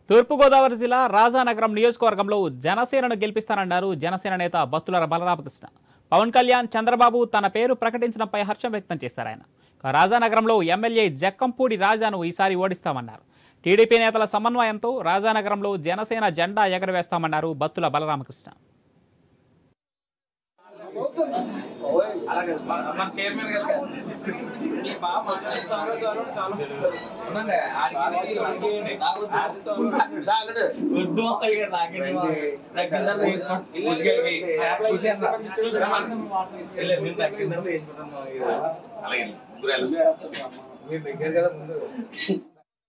తూర్పుగోదావరి జిల్లా రాజానగరం నియోజకవర్గంలో జనసేనను గెలిపిస్తానన్నారు జనసేన నేత బత్తుల బలరామకృష్ణ పవన్ కళ్యాణ్ చంద్రబాబు తన పేరు ప్రకటించడంపై హర్షం వ్యక్తం చేశారు ఆయన ఇక రాజానగరంలో ఎమ్మెల్యే జక్కంపూడి రాజాను ఈసారి ఓడిస్తామన్నారు టీడీపీ నేతల సమన్వయంతో రాజానగరంలో జనసేన జెండా ఎగరవేస్తామన్నారు బత్తుల బలరామకృష్ణ మన చైర్మన్ గారు మీ బాగా మాట్లాడుతున్నారు చాలా ఉండండి ఆడికి వద్దు అయ్యారు నాకేంటి తగ్గిందని వేసుకుంటాను అలాగే ముగ్గురు వెళ్ళండి. మీరు దగ్గర కదా ముందు